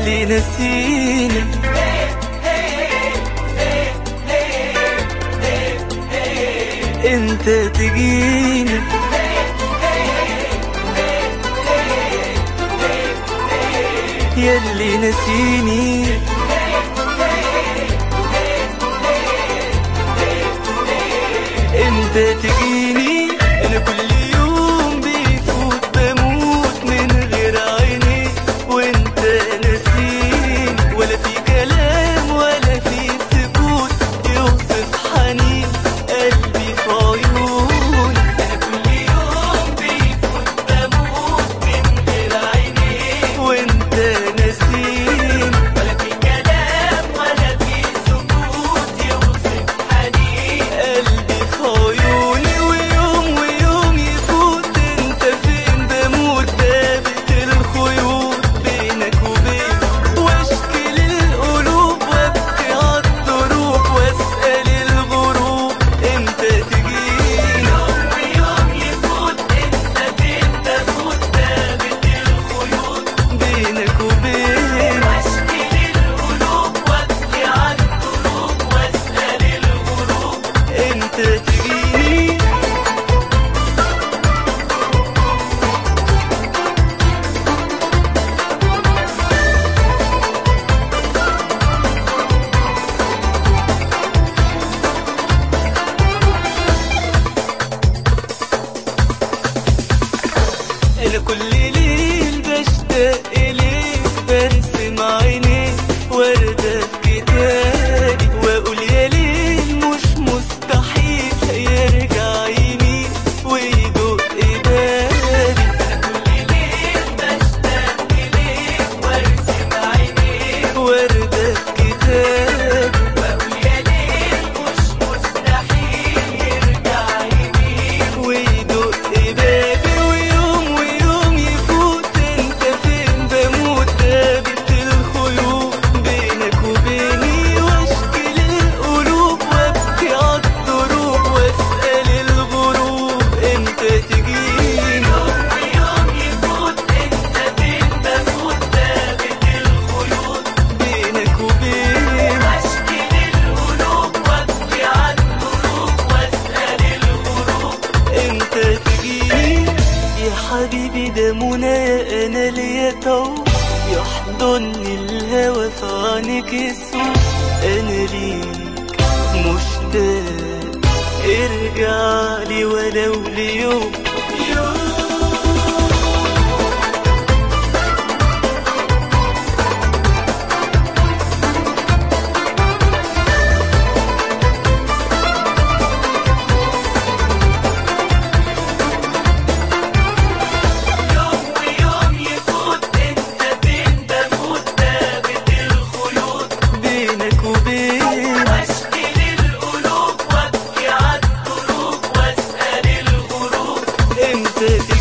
يلي نسيني انت تجيني يلي نسيني انت تجيني انا كل يوم بيفوت بموت من غير عيني وانت نسيني ولا في كلام ولا في سكوت يوصف حنين قلبي في عيوني انا كل يوم بيفوت بموت من غير عيني وانت نسيني ولا في كلام ولا في سكوت يوصف حنين قلبي في عيوني ويوم ويوم يفوت انت فين بموت دابت الخيوط بينك وبين واشكي للقلوب وابكي عالدروب واسأل الغروب امتى تجيني يوم ويوم يفوت انت فين بموت دابت الخيوط بينك وبين واشكي للقلوب وابكي عالدروب واسأل الغروب امتى تجيني انا كل ليل بشتاق اليك برسم عينيك وردة في كتابي واقول يا ليل مش مستحيل يرجع يمين ويدق بابي انا كل ليل بشتاق اليك وارسم عينيك وردة في كتابي واقول يا ليل مش مستحيل يرجع يمين ويدق بابي ويوم ويوم يفوت انت فين بموت دابت الخيوط بينك وبيني واشكي للقلوب وابكي عالدروب واسأل الغروب امتى تجيني يوم ويوم يفوت انت فين بموت دابت الخيوط بينك وبيني واشكي للقلوب وابكي عالدروب واسأل الغروب امتى تجيني يا حبيبي ده منى انا ليا طوق يحضني الهوى في عينيك السوق انا ليك مشتاق ارجع لي ولو ليوم يوم يوم ويوم يفوت انت فين بموت دابت الخيوط بينك وبين واشكي للقلوب وابكي عالدروب واسأل الغروب امتى